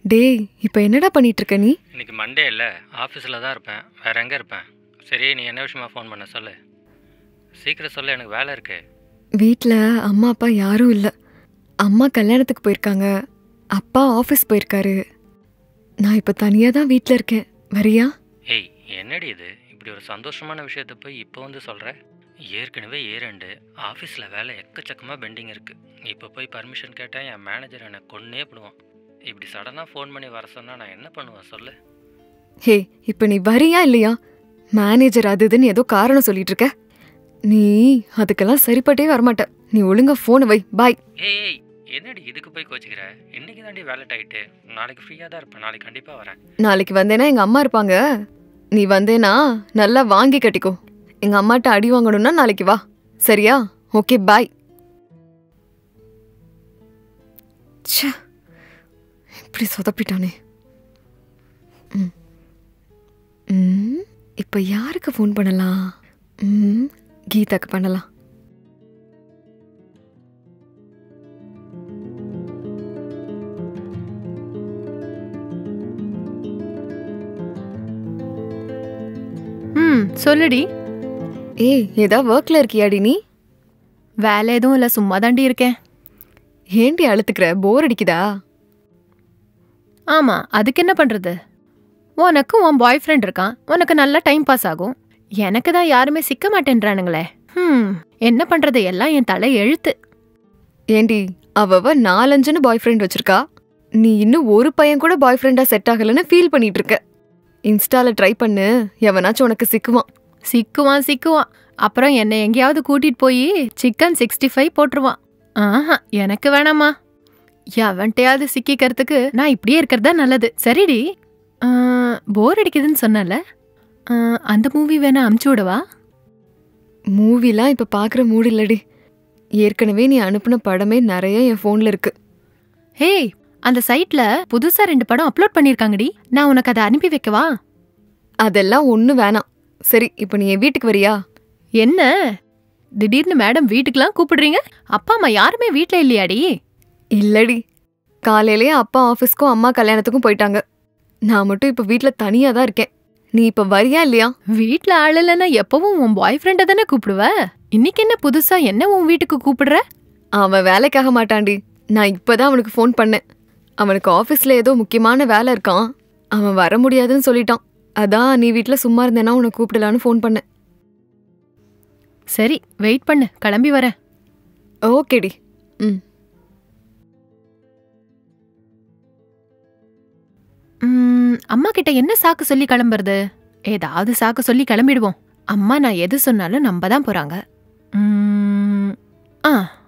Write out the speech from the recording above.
டேய் இப்போ என்னடா பண்ணிட்டு இருக்க நீ இன்னைக்கு மண்டே இல்லை ஆஃபீஸில் தான் இருப்பேன் வேற எங்கே இருப்பேன் சரி நீ என்ன விஷயமா ஃபோன் பண்ண சொல்லு சீக்கிரம் சொல்லு எனக்கு வேலை இருக்கு வீட்டில் அம்மா அப்பா யாரும் இல்லை அம்மா கல்யாணத்துக்கு போயிருக்காங்க அப்பா ஆஃபீஸ் போயிருக்காரு நான் இப்போ தனியாக தான் வீட்டில் இருக்கேன் வரியா ஏய் என்னடி இது இப்படி ஒரு சந்தோஷமான விஷயத்த போய் இப்போ வந்து சொல்கிற ஏற்கனவே ஏ ரெண்டு ஆஃபீஸில் வேலை எக்கச்சக்கமாக பெண்டிங் இருக்குது இப்போ போய் பர்மிஷன் கேட்டால் என் மேனேஜர் என்னை கொன்னே பண்ணுவான் இப்படி சடனாக ஃபோன் பண்ணி வர சொன்னால் நான் என்ன பண்ணுவேன் சொல்லு ஹே இப்போ நீ வரியா இல்லையா மேனேஜர் அது இதுன்னு ஏதோ காரணம் சொல்லிட்டு இருக்க நீ அதுக்கெல்லாம் சரிப்பட்டே வரமாட்ட நீ ஒழுங்கா ஃபோனை வை பாய் ஏய் ஏய் என்னடி இதுக்கு போய் கோச்சிக்கிற இன்னைக்கு தாண்டி வேலை ஆகிட்டு நாளைக்கு ஃப்ரீயாக தான் இருப்பேன் நாளைக்கு கண்டிப்பாக வரேன் நாளைக்கு வந்தேன்னா எங்கள் அம்மா இருப்பாங்க நீ வந்தேனா நல்லா வாங்கி கட்டிக்கோ எங்கள் அம்மாட்ட அடி வாங்கணும்னா நாளைக்கு வா சரியா ஓகே பாய் ச்சே இப்படி சொதப்பிட்டானே ம் ம் இப்போ யாருக்கு ஃபோன் பண்ணலாம் ம் கீதாக்கு பண்ணலாம் ம் சொல்லுடி ஏய் ஏதா ஒர்க்கில் இருக்கியாடி நீ வேலை எதுவும் இல்லை சும்மா தாண்டி இருக்கேன் ஏண்டி அழுத்துக்கிற போர் அடிக்குதா ஆமா அதுக்கு என்ன பண்றது உனக்கு உன் பாய் ஃப்ரெண்ட் இருக்கான் உனக்கு நல்லா டைம் பாஸ் ஆகும் எனக்கு தான் யாருமே சிக்க மாட்டேன்றானுங்களே ம் என்ன பண்றது எல்லாம் என் தலை எழுத்து ஏண்டி அவவ நாலஞ்சுன்னு பாய் ஃப்ரெண்ட் வச்சிருக்கா நீ இன்னும் ஒரு பையன் கூட பாய் ஃப்ரெண்டா செட் ஆகலன்னு ஃபீல் பண்ணிட்டு இருக்க இன்ஸ்டால ட்ரை பண்ணு எவனாச்சும் உனக்கு சிக்குவான் சிக்குவான் சிக்குவான் அப்புறம் என்னை எங்கேயாவது கூட்டிட்டு போய் சிக்கன் சிக்ஸ்டி ஃபைவ் போட்டுருவான் ஆஹா எனக்கு வேணாமா எவன்ட்டையாவது சிக்கிக்கிறதுக்கு நான் இப்படியே இருக்கிறதா நல்லது சரிடி போர் அடிக்குதுன்னு சொன்னல அந்த மூவி வேணா அமுச்சு விடவா மூவிலாம் இப்ப பாக்குற மூடு இல்லடி ஏற்கனவே நீ அனுப்புன படமே நிறைய என் ஃபோன்ல இருக்கு ஹேய் அந்த சைட்ல புதுசா ரெண்டு படம் அப்லோட் பண்ணிருக்காங்கடி நான் உனக்கு அதை அனுப்பி வைக்கவா அதெல்லாம் ஒன்றும் வேணாம் சரி இப்போ நீ என் வீட்டுக்கு வரியா என்ன திடீர்னு மேடம் வீட்டுக்கெல்லாம் கூப்பிடுறீங்க அப்பா அம்மா யாருமே வீட்ல இல்லையாடி இல்லடி காலையிலேயே அப்பா ஆஃபீஸ்க்கும் அம்மா கல்யாணத்துக்கும் போயிட்டாங்க நான் மட்டும் இப்போ வீட்டில் தனியாக தான் இருக்கேன் நீ இப்போ வரியா இல்லையா வீட்ல ஆள் இல்லைன்னா எப்பவும் உன் பாய் ஃப்ரெண்ட தானே கூப்பிடுவ இன்னைக்கு என்ன புதுசா என்ன உன் வீட்டுக்கு கூப்பிடுற அவன் வேலைக்காக மாட்டான்டி நான் இப்பதான் அவனுக்கு ஃபோன் பண்ணேன் அவனுக்கு ஆஃபீஸில் ஏதோ முக்கியமான வேலை இருக்கான் அவன் வர முடியாதுன்னு சொல்லிட்டான் அதான் நீ வீட்டில் சும்மா இருந்தேன்னா உன்னை கூப்பிடலான்னு ஃபோன் பண்ணேன் சரி வெயிட் பண்ணு கிளம்பி வரேன் ஓகேடி ம் ம், அம்மா கிட்ட என்ன சாக்கு சொல்லி கிளம்புறது ஏதாவது சாக்கு சொல்லி கிளம்பிடுவோம் அம்மா நான் எது சொன்னாலும் நம்ப தான் போறாங்க ம், ஆ